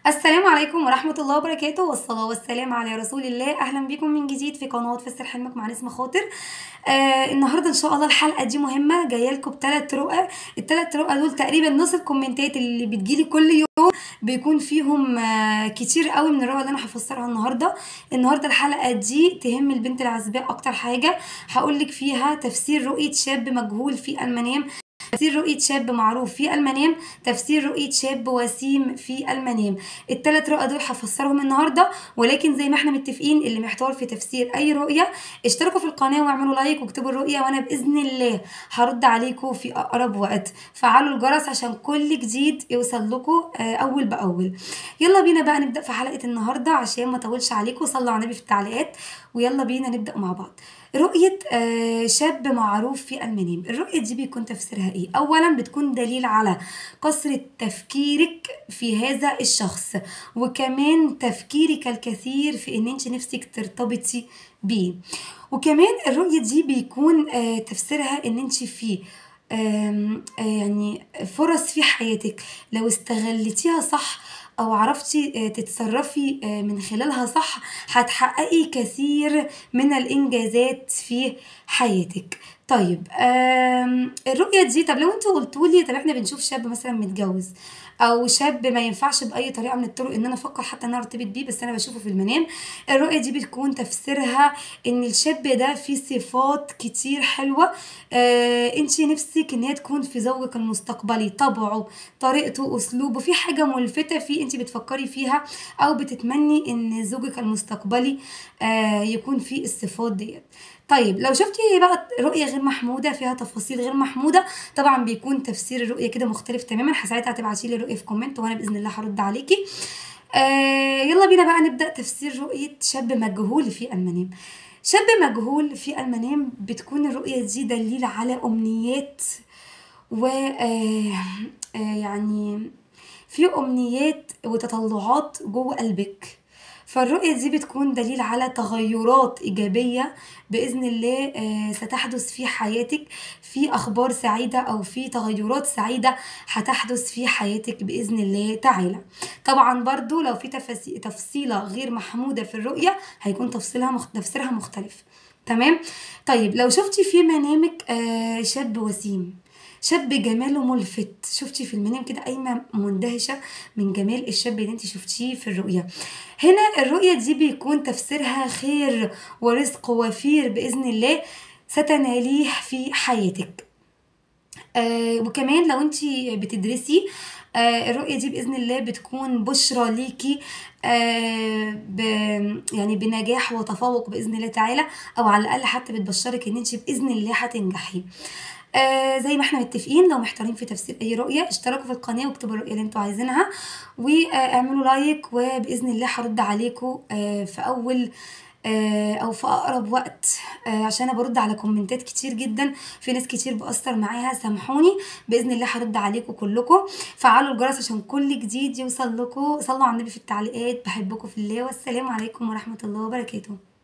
السلام عليكم ورحمة الله وبركاته والصلاة والسلام على رسول الله أهلا بكم من جديد في قناة فسر حلمك مع نسمة خاطر آه النهاردة إن شاء الله الحلقة دي مهمة جاية لكم بثلاث رؤى الثلاث رؤى دول تقريبا نص الكومنتات اللي بتجيلي كل يوم بيكون فيهم آه كتير قوي من الرؤى اللي أنا هفسرها النهاردة النهاردة الحلقة دي تهم البنت العزباء أكتر حاجة هقولك فيها تفسير رؤية شاب مجهول في المنام تفسير رؤية شاب معروف في المنام تفسير رؤية شاب وسيم في المنام التلات رؤى دول هفسرهم النهاردة ولكن زي ما احنا متفقين اللي محتار في تفسير أي رؤية اشتركوا في القناة واعملوا لايك واكتبوا الرؤية وأنا بإذن الله هرد عليكم في أقرب وقت فعلوا الجرس عشان كل جديد يوصل لكم أول بأول يلا بينا بقى نبدأ في حلقة النهاردة عشان ما اطولش عليكم صلوا على النبي في التعليقات ويلا بينا نبدأ مع بعض رؤية آه شاب معروف في المنام الرؤية دي بيكون تفسيرها ايه اولا بتكون دليل على كثرة تفكيرك في هذا الشخص وكمان تفكيرك الكثير في ان انت نفسك ترتبطي بيه وكمان الرؤية دي بيكون آه تفسيرها ان انت في آه يعني فرص في حياتك لو استغلتيها صح او عرفتي تتصرفي من خلالها صح هتحققي كثير من الانجازات في حياتك طيب الرؤيه دي طب لو انتوا قلتولي طب احنا بنشوف شاب مثلا متجوز او شاب ما ينفعش باي طريقه من الطرق ان انا افكر حتى ان انا ارتبط بيه بس انا بشوفه في المنام الرؤيه دي بتكون تفسيرها ان الشاب ده فيه صفات كتير حلوه آه انت نفسك ان هي تكون في زوجك المستقبلي طبعه طريقته اسلوبه في حاجه ملفته فيه انت بتفكري فيها او بتتمني ان زوجك المستقبلي آه يكون فيه الصفات ديت طيب لو شفتي بقى رؤية غير محمودة فيها تفاصيل غير محمودة طبعا بيكون تفسير الرؤية كده مختلف تماما ساعتها هتبعتي لي الرؤية في كومنت وانا بإذن الله هرد عليكي آه يلا بينا بقى نبدأ تفسير رؤية شاب مجهول في المنام شاب مجهول في المنام بتكون الرؤية دي دليل على أمنيات و آه آه يعني في أمنيات وتطلعات جوه قلبك فالرؤية دي بتكون دليل على تغيرات إيجابية بإذن الله ستحدث في حياتك في أخبار سعيدة أو في تغيرات سعيدة هتحدث في حياتك بإذن الله تعالى طبعا برضو لو في تفصيلة غير محمودة في الرؤية هيكون تفصيلها مخ... تفسيرها مختلف تمام طيب لو شفتي في منامك شاب وسيم شاب جماله ملفت شفتي في المنام كده قايمه مندهشه من جمال الشاب اللي انت شفتيه في الرؤيه هنا الرؤيه دي بيكون تفسيرها خير ورزق وفير باذن الله ستناليه في حياتك آه وكمان لو انت بتدرسي آه الرؤية دي بإذن الله بتكون بشرى ليكي آه ب يعني بنجاح وتفوق بإذن الله تعالى أو على الأقل حتى بتبشرك إن أنت بإذن الله هتنجحي آه زي ما احنا متفقين لو محتارين في تفسير اي رؤيه اشتركوا في القناه واكتبوا الرؤيه اللي انتوا عايزينها واعملوا لايك وباذن الله هرد عليكم آه في اول آه او في اقرب وقت آه عشان انا برد على كومنتات كتير جدا في ناس كتير باثر معاها سامحوني باذن الله هرد عليكم كلكم فعلوا الجرس عشان كل جديد يوصل لكم صلوا على النبي في التعليقات بحبكم في الله والسلام عليكم ورحمه الله وبركاته